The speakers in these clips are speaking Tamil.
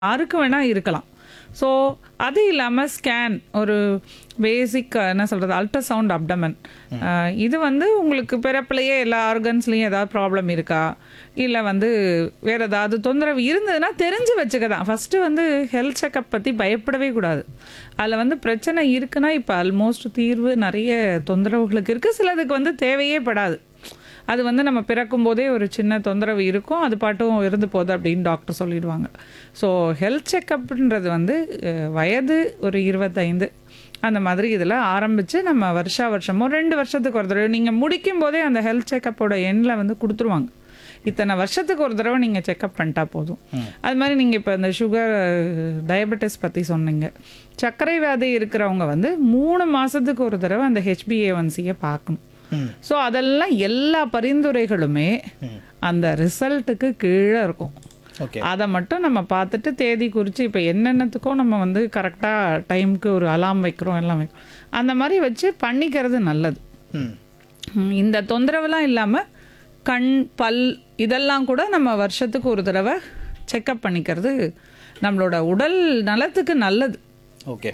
யாருக்கு வேணால் இருக்கலாம் ஸோ அது இல்லாமல் ஸ்கேன் ஒரு பேசிக் என்ன சொல்கிறது அல்ட்ராசவுண்ட் அப்டமன் இது வந்து உங்களுக்கு பிறப்புலையே எல்லா ஆர்கன்ஸ்லேயும் ஏதாவது ப்ராப்ளம் இருக்கா இல்லை வந்து வேறு ஏதாவது தொந்தரவு இருந்ததுன்னா தெரிஞ்சு வச்சுக்க தான் ஃபஸ்ட்டு வந்து ஹெல்த் செக்கப் பற்றி பயப்படவே கூடாது அதில் வந்து பிரச்சனை இருக்குன்னா இப்போ ஆல்மோஸ்ட் தீர்வு நிறைய தொந்தரவுகளுக்கு இருக்குது சிலதுக்கு வந்து தேவையே படாது அது வந்து நம்ம பிறக்கும் போதே ஒரு சின்ன தொந்தரவு இருக்கும் அது பாட்டும் இருந்து போகுது அப்படின்னு டாக்டர் சொல்லிடுவாங்க ஸோ ஹெல்த் செக்கப்ன்றது வந்து அஹ், வயது ஒரு இருபத்தைந்து அந்த மாதிரி இதில் ஆரம்பித்து நம்ம வருஷா வருஷமோ ரெண்டு வருஷத்துக்கு ஒரு தடவை நீங்கள் முடிக்கும் போதே அந்த ஹெல்த் செக்கப்போட எண்ணில் வந்து கொடுத்துருவாங்க இத்தனை வருஷத்துக்கு ஒரு தடவை நீங்கள் செக்கப் பண்ணிட்டா போதும் அது மாதிரி நீங்கள் இப்போ இந்த சுகர் டயபெட்டிஸ் பற்றி சொன்னீங்க சர்க்கரை வியாதி இருக்கிறவங்க வந்து மூணு மாதத்துக்கு ஒரு தடவை அந்த ஹெச்பிஏஒன்சியை பார்க்கணும் ஸோ அதெல்லாம் எல்லா பரிந்துரைகளுமே அந்த ரிசல்ட்டுக்கு கீழே இருக்கும் ஓகே அதை மட்டும் நம்ம பார்த்துட்டு தேதி குறித்து இப்போ என்னென்னத்துக்கும் நம்ம வந்து கரெக்டாக டைமுக்கு ஒரு அலாம் வைக்கிறோம் எல்லாம் வைக்கிறோம் அந்த மாதிரி வச்சு பண்ணிக்கிறது நல்லது ம் ம், இந்த தொந்தரவுலாம் இல்லாமல் கண் பல் இதெல்லாம் கூட நம்ம வருஷத்துக்கு ஒரு தடவை செக்கப் பண்ணிக்கிறது நம்மளோட உடல் நலத்துக்கு நல்லது ஓகே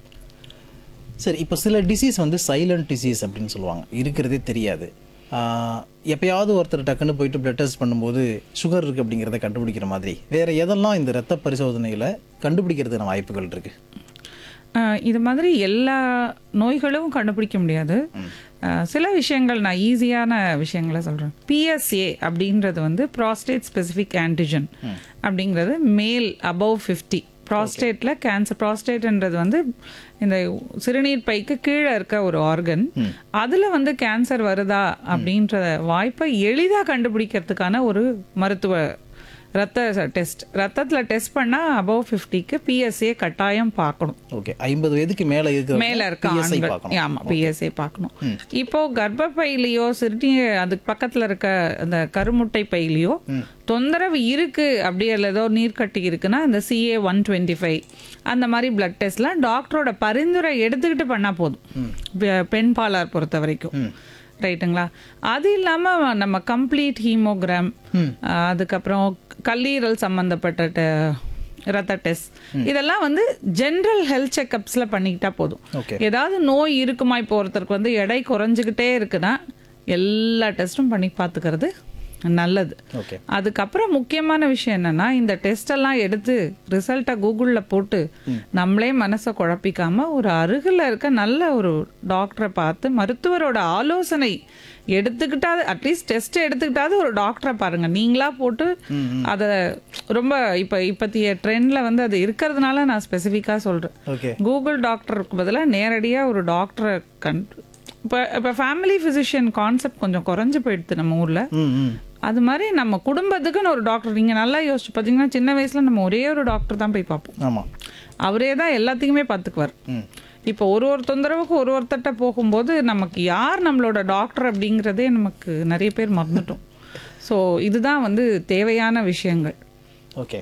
சரி இப்போ சில டிசீஸ் வந்து சைலண்ட் டிசீஸ் அப்படின்னு சொல்லுவாங்க இருக்கிறதே தெரியாது ஆஹ், எப்பயாவது ஒருத்தர் டக்குன்னு போயிட்டு பிளட் டெஸ்ட் பண்ணும்போது சுகர் இருக்குது அப்படிங்கிறத கண்டுபிடிக்கிற மாதிரி வேறு எதெல்லாம் இந்த ரத்த பரிசோதனையில் கண்டுபிடிக்கிறதுக்கான வாய்ப்புகள் இருக்குது ஆஹ் இது மாதிரி எல்லா நோய்களும் கண்டுபிடிக்க முடியாது ஆஹ் சில விஷயங்கள் நான் ஈஸியான விஷயங்களை சொல்கிறேன் பிஎஸ்ஏ அப்படின்றது வந்து ப்ராஸ்டேட் ஸ்பெசிஃபிக் ஆன்டிஜன் அப்படிங்கிறது மேல் அபவ் ஃபிஃப்டி ப்ராஸ்டேட்டில் கேன்சர் ப்ராஸ்டேட்ன்றது வந்து இந்த சிறுநீர் பைக்கு கீழே இருக்க ஒரு ஆர்கன் அதில் வந்து கேன்சர் வருதா அப்படின்ற வாய்ப்பை எளிதாக கண்டுபிடிக்கிறதுக்கான ஒரு மருத்துவ ரத்த டெஸ்ட் ரத்தத்தில் டெஸ்ட் பண்ணால் அபவ் ஃபிஃப்டிக்கு பிஎஸ்ஏ கட்டாயம் பார்க்கணும் ஓகே ஐம்பது வயதுக்கு மேலே இருக்கிற மேல இருக்க PSI ஆண்கள் பார்க்கணும் ஆமா பிஎஸ்ஏ பார்க்கணும் இப்போ கர்ப்பப்பையிலையோ சிறுநீ அதுக்கு பக்கத்துல இருக்க அந்த கருமுட்டை பையிலையோ தொந்தரவு இருக்கு அப்படி அல்ல ஏதோ நீர்க்கட்டி இருக்குன்னா அந்த சிஏ ஒன் டுவெண்ட்டி ஃபைவ் அந்த மாதிரி பிளட் டெஸ்ட்லாம் டாக்டரோட பரிந்துரை எடுத்துக்கிட்டு பண்ணா போதும் பெ- பெண் பாலார் பொறுத்த வரைக்கும் ரைட்டுங்களா அது இல்லாம நம்ம கம்ப்ளீட் ஹீமோகிராம் அதுக்கப்புறம் கல்லீரல் சம்பந்தப்பட்ட டெ- ரத்த டெஸ்ட் இதெல்லாம் வந்து ஜென்ரல் ஹெல்த் செக்கப்ஸில் பண்ணிக்கிட்டா போதும் ஓகே ஏதாவது நோய் இருக்குமா இப்போ ஒருத்தருக்கு வந்து எடை குறைஞ்சிக்கிட்டே இருக்குன்னா எல்லா டெஸ்ட்டும் பண்ணி பார்த்துக்கிறது நல்லது ஓகே அதுக்கப்புறம் முக்கியமான விஷயம் என்னன்னா இந்த டெஸ்ட் எல்லாம் எடுத்து ரிசல்ட்டை கூகுளில் போட்டு நம்மளே மனசை குழப்பிக்காம ஒரு அருகில் இருக்க நல்ல ஒரு டாக்டரை பார்த்து மருத்துவரோட ஆலோசனை எடுத்துக்கிட்டாது அட்லீஸ்ட் டெஸ்ட் எடுத்துக்கிட்டாது ஒரு டாக்டரை பாருங்க நீங்களா போட்டு அதை ரொம்ப இப்போ இப்பத்திய ட்ரெண்டில் வந்து அது இருக்கிறதுனால நான் ஸ்பெசிஃபிக்காக சொல்கிறேன் ஓகே கூகுள் டாக்டருக்கு பதிலாக நேரடியாக ஒரு டாக்டரை கண் இப்போ இப்போ ஃபேமிலி ஃபிசிஷியன் கான்செப்ட் கொஞ்சம் குறைஞ்சு போயிடுது நம்ம ஊரில் ம் ம் அது மாதிரி நம்ம குடும்பத்துக்குன்னு ஒரு டாக்டர் நீங்கள் நல்லா யோசிச்சு பார்த்தீங்கன்னா சின்ன வயசில் நம்ம ஒரே ஒரு டாக்டர் தான் போய் பார்ப்போம் ஆமாம் அவரே தான் எல்லாத்தையுமே பார்த்துக்குவார் ம் இப்போ ஒரு ஒரு தொந்தரவுக்கு ஒரு ஒருத்தட்ட போகும்போது நமக்கு யார் நம்மளோட டாக்டர் அப்படிங்கிறதே நமக்கு நிறைய பேர் மறந்துட்டோம் ஸோ இதுதான் வந்து தேவையான விஷயங்கள் ஓகே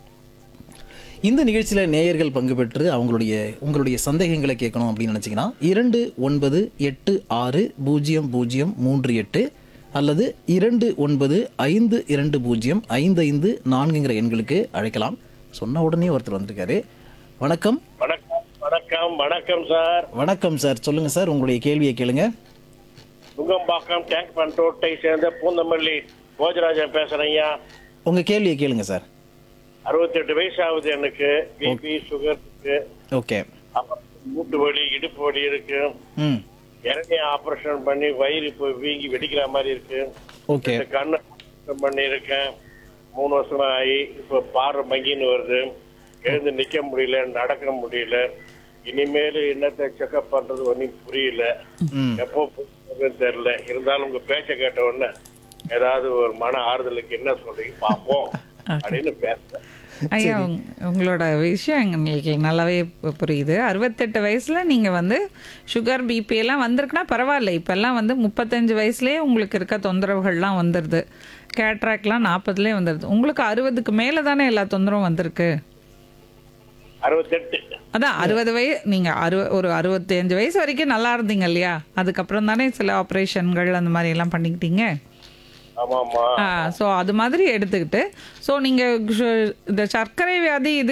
இந்த நிகழ்ச்சியில் நேயர்கள் பங்கு பெற்று அவங்களுடைய உங்களுடைய சந்தேகங்களை கேட்கணும் அப்படின்னு நினச்சிங்கன்னா இரண்டு ஒன்பது எட்டு ஆறு பூஜ்ஜியம் பூஜ்ஜியம் மூன்று எட்டு அல்லது இரண்டு ஒன்பது ஐந்து இரண்டு பூஜ்ஜியம் ஐந்து ஐந்து நான்குங்கிற எண்களுக்கு அழைக்கலாம் சொன்ன உடனே ஒருத்தர் வந்திருக்காரு வணக்கம் வணக்கம் வணக்கம் வணக்கம் சார் வணக்கம் சார் சொல்லுங்கள் சார் உங்களுடைய கேள்வியை கேளுங்க நுங்கம்பாக்கம் டேங்க் பண்ட் ரோட்டை சேர்ந்த பூந்தமல்லி போஜராஜன் பேசுறேன் ஐயா உங்கள் கேள்வியை கேளுங்க சார் அறுபத்தெட்டு வயசு ஆகுது எனக்கு பிபி சுகர் இருக்கு ஓகே அப்புறம் மூட்டு வலி இடுப்பு வலி இருக்கு ம் இறங்கி ஆபரேஷன் பண்ணி வயிறு இப்போ வீங்கி வெடிக்கிற மாதிரி இருக்கு ஓகே இந்த கண்ணு operation பண்ணியிருக்கேன் மூணு வருஷமா ஆகி இப்போ பார்வை மங்கின்னு வருது எழுந்து நிக்க முடியல நடக்க முடியல இனிமேல் என்னத்தை செக்அப் பண்றது ஒன்றும் புரியல ம் எப்போ போகுதுன்னு தெரியல இருந்தாலும் உங்க பேச்ச கேட்ட உடனே ஏதாவது ஒரு மன ஆறுதலுக்கு என்ன சொல்றீங்க பார்ப்போம் அப்படின்னு பேசுறேன் ஐயா உங்- உங்களோட விஷயம் எங்களுக்கு நல்லாவே பு- புரியுது அறுபத்தெட்டு வயசுல நீங்க வந்து சுகர் பிபி எல்லாம் வந்திருக்குன்னா பரவாயில்ல இப்பெல்லாம் வந்து முப்பத்தஞ்சு வயசுலயே உங்களுக்கு இருக்க தொந்தரவுகள்லாம் வந்துடுது கேட்ராக்லாம் நாற்பதுலேயே வந்துடுது உங்களுக்கு அறுபதுக்கு மேலே தானே எல்லா தொந்தரவும் வந்திருக்கு அறுபத்தெட்டு அதான் அறுபது வயசு நீங்க அறுவ ஒரு அறுபத்தஞ்சு வயசு வரைக்கும் நல்லா இருந்தீங்க இல்லையா அதுக்கப்புறம் தானே சில ஆப்ரேஷன்கள் அந்த மாதிரி எல்லாம் பண்ணிக்கிட்டீங்க ஆமாமா ஸோ அது மாதிரி எடுத்துக்கிட்டு ஸோ நீங்கள் இந்த சர்க்கரை வியாதி இது